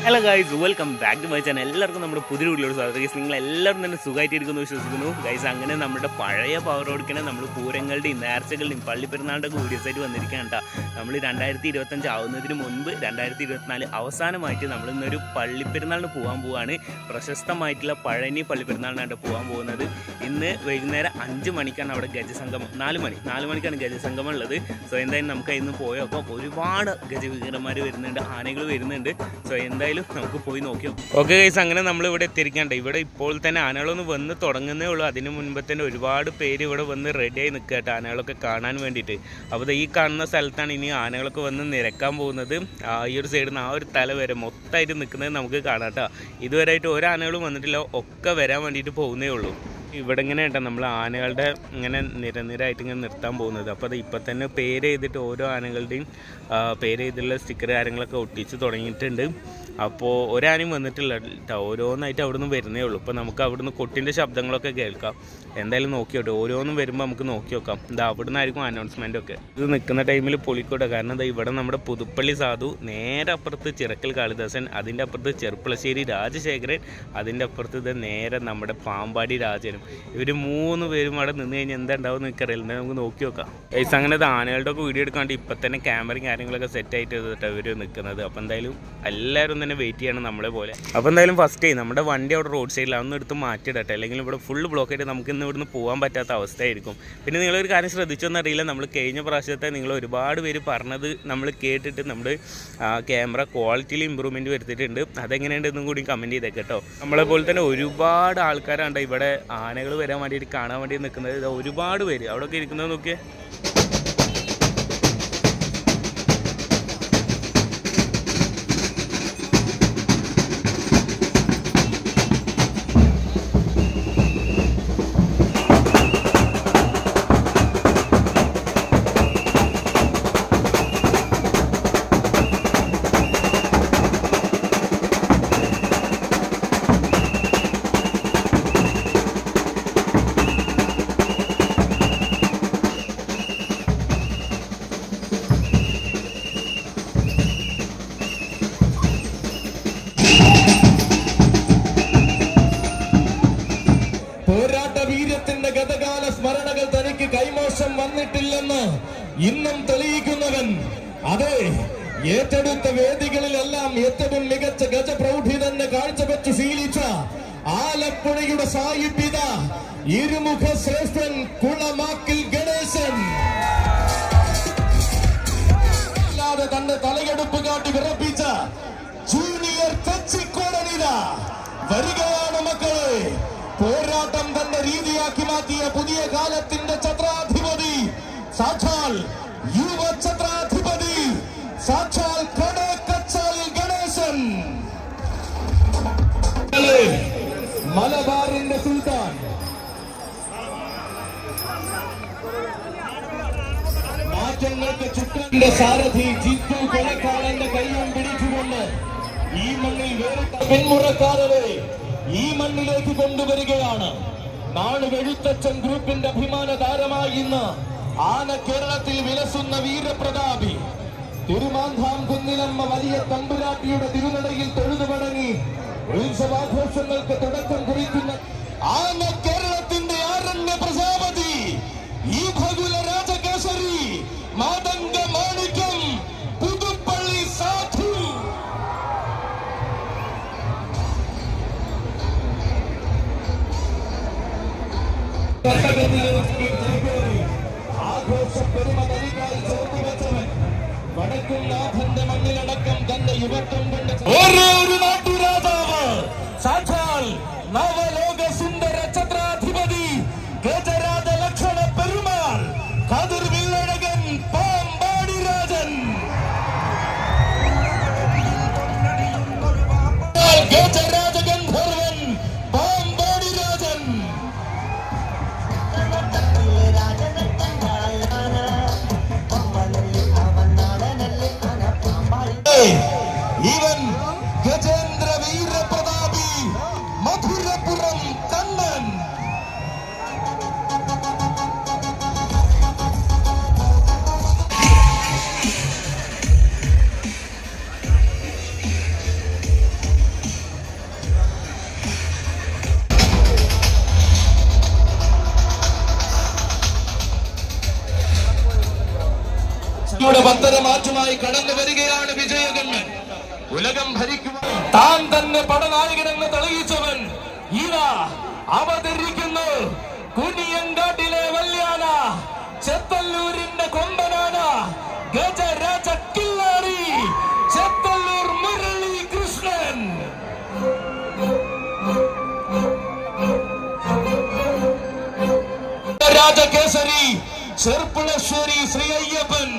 hello guys welcome back to my channel എല്ലാവർക്കും നമ്മുടെ പുതിയ വീട്ടിലോട് സ്വാഗതം ഗൈസ് നിങ്ങൾ എല്ലാവരും തന്നെ സുഖമായിട്ടിരിക്കുന്നു വിശ്വസിക്കുന്നു ഗൈസ് അങ്ങനെ നമ്മുടെ പഴയ പവർ ഓടിക്കണ നമ്മൾ പൂരങ്ങളുടെയും നേർച്ചകളുടെയും പള്ളിപ്പെരുന്നാളുടെ ഒക്കെ വീഡിയോസ് ആയിട്ട് വന്നിരിക്കുകയാണ് കേട്ടോ നമ്മൾ രണ്ടായിരത്തി ഇരുപത്തഞ്ച് ആവുന്നതിന് മുൻപ് രണ്ടായിരത്തി ഇരുപത്തിനാല് അവസാനമായിട്ട് നമ്മൾ ഇന്നൊരു പള്ളിപ്പെരുന്നാളിന് പോകാൻ പോവാണ് പ്രശസ്തമായിട്ടുള്ള പഴനി പള്ളിപ്പെരുന്നാളിനാണ് പോകാൻ പോകുന്നത് ഇന്ന് വൈകുന്നേരം അഞ്ച് മണിക്കാണ് അവിടെ ഗജസംഗമം നാല് മണി നാല് മണിക്കാണ് ഗജസംഗമം ഉള്ളത് സോ എന്തായാലും നമുക്ക് ഇന്ന് പോയോക്കാം ഒരുപാട് ഗജവിഗ്രന്മാർ വരുന്നുണ്ട് ആനകൾ വരുന്നുണ്ട് സോ എന്തായാലും നമുക്ക് പോയി നോക്കിയോ ഓക്കെ ഗൈസ് അങ്ങനെ നമ്മൾ ഇവിടെ എത്തിയിരിക്കണ്ട ഇവിടെ ഇപ്പോൾ തന്നെ ആനകളൊന്ന് വന്ന് തുടങ്ങുന്നേ ഉള്ളൂ അതിന് മുൻപ് തന്നെ ഒരുപാട് പേര് ഇവിടെ വന്ന് റെഡിയായി നിൽക്കുക കേട്ടോ ആനകളൊക്കെ കാണാൻ വേണ്ടിയിട്ട് അപ്പോൾ ദേ ഈ കാണുന്ന സ്ഥലത്താണ് ഇനി ആനകളൊക്കെ വന്ന് നിരക്കാൻ പോകുന്നത് ആ ഈ ഒരു സൈഡിൽ നിന്ന് ആ ഒരു തല വരെ മൊത്തമായിട്ട് നിൽക്കുന്നത് നമുക്ക് കാണാം കേട്ടോ ഇതുവരെയായിട്ട് ഒരു ആനകളും വന്നിട്ടില്ല ഒക്കെ വരാൻ വേണ്ടിയിട്ട് പോകുന്നേ ഉള്ളൂ ഇവിടെ ഇങ്ങനെ കേട്ടോ നമ്മൾ ആനകളുടെ ഇങ്ങനെ നിരനിരായിട്ട് ഇങ്ങനെ നിർത്താൻ പോകുന്നത് അപ്പോൾ അത് ഇപ്പം തന്നെ പേര് ചെയ്തിട്ട് ഓരോ ആനകളുടെയും ആ, പേര് ചെയ്തിട്ടുള്ള സ്റ്റിക്കർ കാര്യങ്ങളൊക്കെ ഒട്ടിച്ച് തുടങ്ങിയിട്ടുണ്ട് അപ്പോൾ ഒരാനയും വന്നിട്ടില്ല കേട്ടോ ഓരോന്നായിട്ട് അവിടെ നിന്ന് വരുന്നേ ഉള്ളൂ ഇപ്പോൾ നമുക്ക് അവിടുന്ന് കൊട്ടിൻ്റെ ശബ്ദങ്ങളൊക്കെ കേൾക്കാം എന്തായാലും നോക്കി നോട്ടെ ഓരോന്നും വരുമ്പോൾ നമുക്ക് നോക്കി നോക്കാം എന്താ അവിടെ നിന്നായിരിക്കും അനൗൺസ്മെൻ്റ് ഒക്കെ ഇത് നിൽക്കുന്ന ടൈമിൽ പൊളിക്കൂടെ കാരണം എന്താ ഇവിടെ നമ്മുടെ പുതുപ്പള്ളി സാധു നേരെ അപ്പുറത്ത് ചിറക്കൽ കാളിദാസൻ അതിൻ്റെ അപ്പുറത്ത് ചെറുപ്പളശ്ശേരി രാജശേഖരൻ അതിൻ്റെ അപ്പുറത്ത് ഇത് നേരെ നമ്മുടെ പാമ്പാടി രാജനും ഇവർ മൂന്ന് പേരും അവിടെ നിന്ന് കഴിഞ്ഞാൽ എന്താ ഉണ്ടാവും എനിക്കറിയില്ല എന്താ നമുക്ക് നോക്കി നോക്കാം ഗൈസ് അങ്ങനെ ഇത് ആനകളുടെ ഒക്കെ വീഡിയോ എടുക്കാണ്ട് ഇപ്പം തന്നെ ക്യാമറയും കാര്യങ്ങളൊക്കെ സെറ്റ് ആയിട്ട് ചെയ്തിട്ടാണ് ഇവർ നിൽക്കുന്നത് അപ്പോൾ എന്തായാലും എല്ലാവരും തന്നെ വെയിറ്റ് ചെയ്യണം നമ്മളെ പോലെ അപ്പോൾ എന്തായാലും ഫസ്റ്റ് നമ്മുടെ വണ്ടി അവിടെ റോഡ് സൈഡിൽ അതൊന്നും എടുത്ത് മാറ്റിയിടട്ടെ അല്ലെങ്കിൽ ഇവിടെ ഫുൾ ബ്ലോക്ക് ആയിട്ട് നമുക്ക് ഇന്ന് ഇവിടുന്ന് പോകാൻ പറ്റാത്ത അവസ്ഥയായിരിക്കും പിന്നെ നിങ്ങളൊരു കാര്യം ശ്രദ്ധിച്ചോന്ന് അറിയില്ല നമ്മൾ കഴിഞ്ഞ പ്രാവശ്യത്തെ നിങ്ങൾ ഒരുപാട് പേര് പറഞ്ഞത് നമ്മൾ കേട്ടിട്ട് നമ്മുടെ ക്യാമറ ക്വാളിറ്റിയിൽ ഇമ്പ്രൂവ്മെൻറ്റ് വരുത്തിയിട്ടുണ്ട് അതെങ്ങനെയുണ്ടെന്നും കൂടി കമൻറ്റ് ചെയ്തേക്ക് കേട്ടോ നമ്മളെ പോലെ തന്നെ ഒരുപാട് ആൾക്കാരാണ് ഇവിടെ ആനകൾ വരാൻ വേണ്ടിയിട്ട് കാണാൻ വേണ്ടി നിൽക്കുന്നത് ഇത് ഒരുപാട് പേര് അവിടെയൊക്കെ ഇരിക്കുന്നത് നോക്കിയേ പോരാട്ട വീര്യത്തിന്റെ ഗതകാല സ്മരണകൾ തനിക്ക് കൈമോശം വന്നിട്ടില്ലെന്ന് ഇന്നും തെളിയിക്കുന്നവൻ അതെ ഏറ്റെടുത്ത വേദികളിലെല്ലാം ഏറ്റവും മികച്ച ഗജപ്രൗഢി തന്നെ കാഴ്ചവെച്ച് ശീലിച്ച ആലപ്പുഴയുടെ സായിപ്പിത ഇരുമുഖ ശ്രേഷ്ഠൻ കുളമാക്കിൽ ഗണേശൻ അല്ലാതെ തന്റെ തലയെടുപ്പ് കാട്ടി വിറപ്പിച്ച ജൂനിയർ തെച്ചിക്കോടനിത വരികയാണ് മക്കളെ പോരാട്ടം തന്റെ രീതിയാക്കി മാറ്റിയ പുതിയ കാലത്തിന്റെ ഛത്രാധിപതി സാക്ഷാൽ യുവ ഛത്രാധിപതി സാക്ഷാൽ കടക്കച്ചാൽ ഗണേശൻ മക്കളെ, മലബാറിന്റെ സുൽത്താൻ മാറ്റങ്ങൾക്ക് ചുറ്റന്റെ സാരഥി ജിത്തു കൊലക്കാടന്റെ കൈയും പിടിച്ചുകൊണ്ട് ഈ മണ്ണിൽ വേറിട്ട പിന്മുറക്കാരരെ ഈ മണ്ണിലേക്ക് കൊണ്ടുവരികയാണ് നാളുവെഴുത്തച്ഛൻ ഗ്രൂപ്പിന്റെ അഭിമാന താരമായി ഇന്ന് ആന കേരളത്തിൽ വിലസുന്ന വീരപ്രതാപി തിരുമാന്താം കുന്നിലമ്മ വലിയ തമ്പുരാട്ടിയുടെ തിരുനടയിൽ തൊഴുതു മടങ്ങി ഉത്സവാഘോഷങ്ങൾക്ക് തുടക്കം കുറിക്കുന്ന ആന കേരളത്തിന്റെ ആരണ്യ പ്രജാപതി ഈ ഭഗുല രാജകേസരി മാതംഗ മാണിക്യം പുതുപ്പള്ളി സാധു ആഘോഷ പെരുമ നദിക്കായി ചേർത്ത് വെച്ചവൻ വടക്കും നാഥന്റെ മണ്ണിലടക്കം തന്റെ യുവത്വം കൊണ്ട് ഓരോ ഒരു നാട്ടുരാജാവ് സാക്ഷാൽ നവലോക സുന്ദര ഛത്രാധിപതി ഗജരാജ ലക്ഷണ പെരുമാൾ കതിർ വില്ലഴകൻ പാമ്പാടി രാജൻ ഗജരാജ ഗന്ധർവൻ പാമ്പാടി രാജൻ ഇവൻ ഗജേന്ദ്ര വീരപ്രതാപി മധുരപുരം കണ്ണൻ പത്തര മാറ്റുമായി കടന്നു വരികയാണ് വിജയകണ്ണൻ ഉലകം ഭരിക്കുവാൻ താൻ തന്നെ പടനായകനെന്ന് തെളിയിച്ചവൻ ഇതാ അവതരിക്കുന്നു കുനിയങ്കാട്ടിലെ വല്യാന ചെത്തല്ലൂരിന്റെ കൊമ്പനാന ഗജരാജ കില്ലാടി ചെത്തല്ലൂർ മുരളി കൃഷ്ണൻ രാജകേസരി ചെർപ്പുളശ്ശേരി ശ്രീ അയ്യപ്പൻ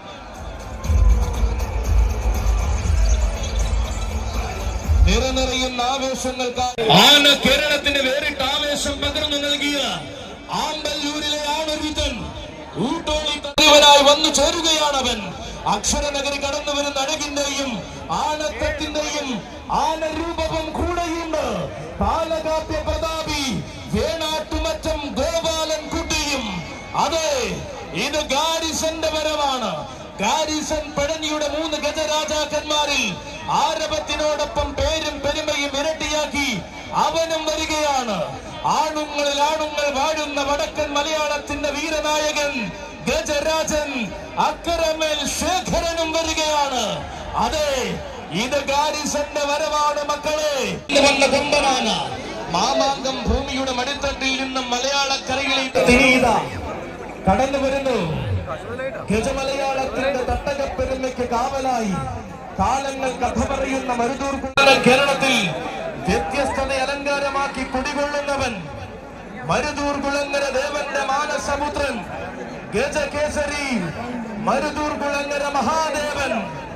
നിറനിറയുന്ന ആവേശങ്ങൾക്ക് ആന കേരളത്തിന് വേറിട്ട ആവേശം പകർന്നു നൽകിയ ആമ്പല്ലൂരിലെ ആണൊരുത്തൻ ഊട്ടോളി തടിവനായി വന്നു ചേരുകയാണവൻ അക്ഷരനഗരി കടന്നു വരുന്ന അഴകിന്റെയും ആനത്തത്തിന്റെയും ആനരൂപവും കൂടെയുണ്ട് പാലകാപ്യ പ്രതാപി വേണാട്ടുമറ്റം ഗോപാലൻ കുട്ടിയും അതെ ഇത് ഗാരിസന്റെ വരവാണ് ഗാരിസൺ പഴനിയുടെ മൂന്ന് ഗജരാജാക്കന്മാരിൽ ആരവത്തിനോടൊപ്പം പേരും പെരുമയും ഇരട്ടിയാക്കി അവനും വരികയാണ് ആണുങ്ങളിൽ ആണുങ്ങൾ വാഴുന്ന വടക്കൻ മലയാളത്തിന്റെ വീരനായകൻ ഗജരാജൻ അക്കരമേൽ ശേഖരനും വരികയാണ് അതെ ഇത് ഗാരിസന്റെ വരവാണ് മക്കളെ ഇന്ന് വന്ന കൊമ്പനാണ് മാമാങ്കം ഭൂമിയുടെ മടിത്തട്ടിൽ നിന്നും മലയാളക്കരയിലേക്ക് തിരിയുക കടന്നു വരുന്നു ഗജമലയാളത്തിന്റെ തട്ടകപ്പെരുമയ്ക്ക് കാവലായി കാലങ്ങൾ കഥ പറയുന്ന മരുതൂർ കുണ്ടറ കേരളത്തിൽ വ്യത്യസ്തത അലങ്കാരമാക്കി കുടികൊള്ളുന്നവൻ മരുതൂർ കുളങ്ങര ദേവന്റെ മാനസപുത്രൻ ഗജകേസരി മരുതൂർ കുളങ്ങര മഹാദേവൻ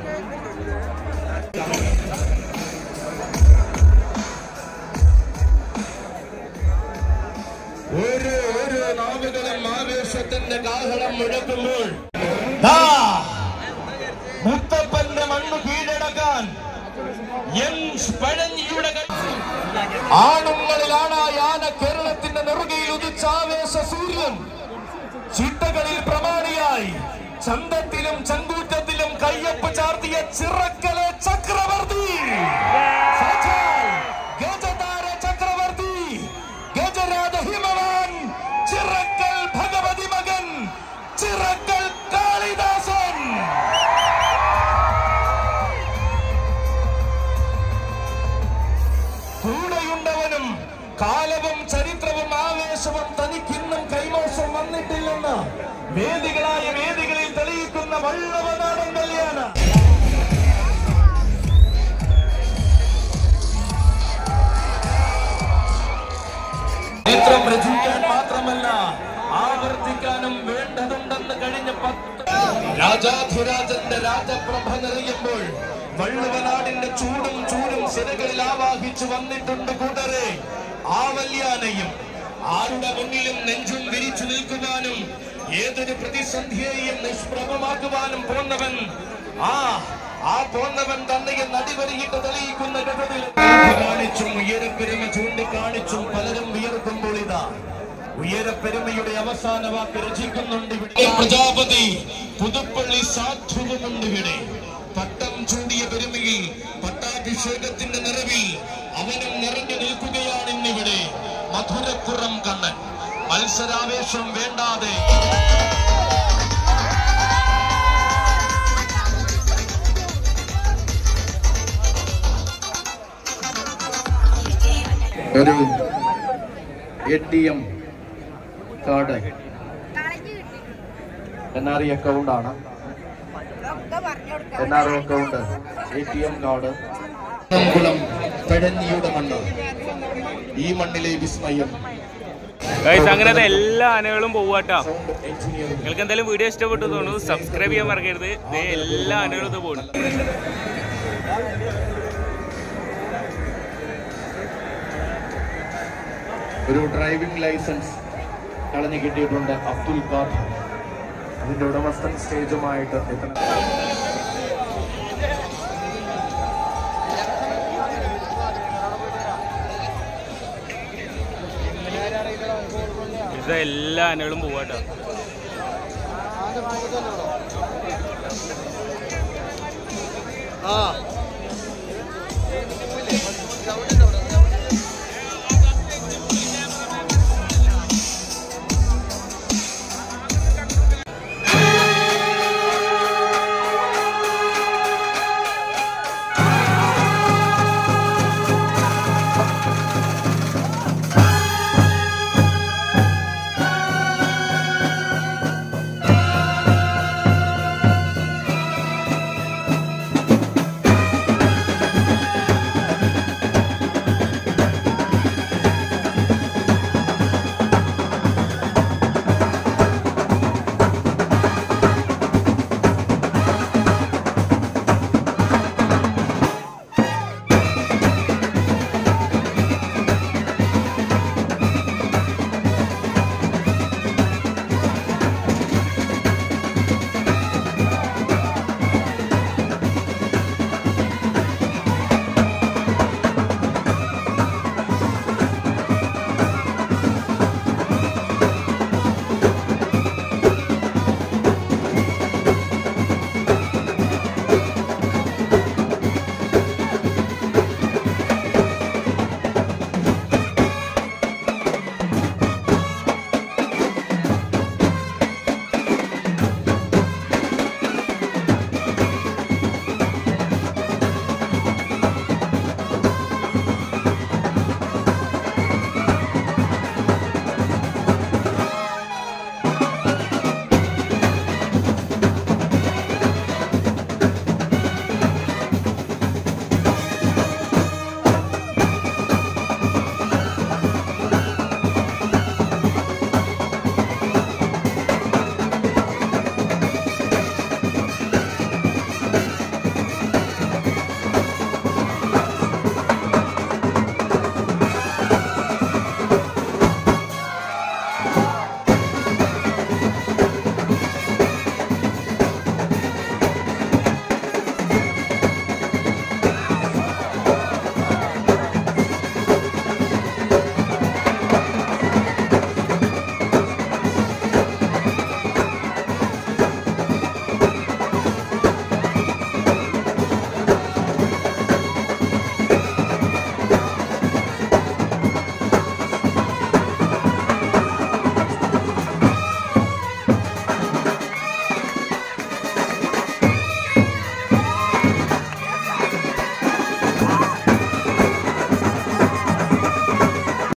ഓരോ ഓരോ നാവുകളും ആവേശത്തിന്റെ കാഹളം മുഴക്കുമ്പോൾ ദാ, മുത്തപ്പന്റെ മണ്ണ് കീഴടക്കാൻ എൻ പഴഞ്ഞിയുടെ ക- ആണുങ്ങളിലാണ് ആന കേരളത്തിന്റെ നെറുകയിൽ ഉദിച്ച ആവേശ സൂര്യൻ ചിട്ടകളിൽ പ്രമാണിയായി ചന്തത്തിലും ചങ്കൂറ്റത്തിലും കയ്യൊപ്പ് ചാർത്തിയ ചിറക്കലെ ചക്രവർത്തി സാക്ഷാൽ ഗജതാര ചക്രവർത്തി ഗജരാജ ഹിമവാൻ ചിറക്കൽ ഭഗവതി മകൻ ചിറക്കൽ കാളിദാസൻ കൂടെയുണ്ടവനും കാലവും ചരിത്രവും ആവേശവും തനിക്കിന്നും കൈമോശം വന്നിട്ടില്ലെന്ന് വേദികളായ വേദികളിൽ തെളിയിക്കുന്ന വള്ളവനാടൻ കല്യാണ ചരിത്രം രചിക്കാൻ മാത്രമല്ല ആവർത്തിക്കാനും വേണ്ടതുണ്ടെന്ന് കഴിഞ്ഞ പത്ത് രാജാധിരാജന്റെ രാജപ്രഭ നിറയുമ്പോൾ വള്ളുവനാടിന്റെ ചൂടും ചൂടും സിരകളിൽ ആവാഹിച്ചു വന്നിട്ടുണ്ട് കൂട്ടരെ ആ വല്യാനയും ആരുടെ മുന്നിലും നെഞ്ചും വിരിച്ചു നിൽക്കുവാനും ഏതൊരു പ്രതിസന്ധിയെയും നിഷ്പ്രഭമാക്കുവാനും പോന്നവൻ ആ ആ പോന്നവൻ തന്നെ നടിവരിയിട്ട് തെളിയിക്കുന്ന ഘട്ടത്തിൽ കാണിച്ചും ഉയരപ്പെരുമ ചൂണ്ടിക്കാണിച്ചും പലരും വിയർക്കുമ്പോൾ ഇതാ ഉയരപ്പെരുമയുടെ അവസാന വാക്ക് രചിക്കുന്നുണ്ട് ഇവിടെ പ്രജാപതി പുതുപ്പള്ളി സാധുവുമുണ്ട് ഇവിടെ പട്ടം ചൂടിയ പെരുമയിൽ പട്ടാഭിഷേകത്തിന്റെ നിറവിൽ അവനും നിറഞ്ഞു നിൽക്കുകയാണ് ഇന്നിവിടെ മധുരപ്പുറം കണ്ണൻ മത്സരാവേശം വേണ്ടാതെ ഒരു A T M card N R I account ആണ് N R O account A T M card കുളം പെടഞ്ഞിയുടെ മണ്ണ് ഈ മണ്ണിലെ വിസ്മയം ഗൈസ് അങ്ങനത്തെ എല്ലാ ആനകളും പോവാട്ടോ സൗണ്ട് എഞ്ചിനീയറിംഗ് നിങ്ങൾക്ക് എന്തായാലും വീഡിയോ ഇഷ്ടപ്പെട്ടു തോന്നുന്നു സബ്സ്ക്രൈബ് ചെയ്യാൻ മറക്കരുത് ദേ എല്ലാ ആനകളും ഇത് പോകുന്നു ഒരു ഡ്രൈവിംഗ് ലൈസൻസ് കളഞ്ഞു കിട്ടിയിട്ടുണ്ട് അബ്ദുൽ ഖാദർ അതിന്റെ ഉടമസ്ഥൻ സ്റ്റേജുമായിട്ട് എത്തണം ഇത് എല്ലാ ആനകളും പോവാട്ടോ ആ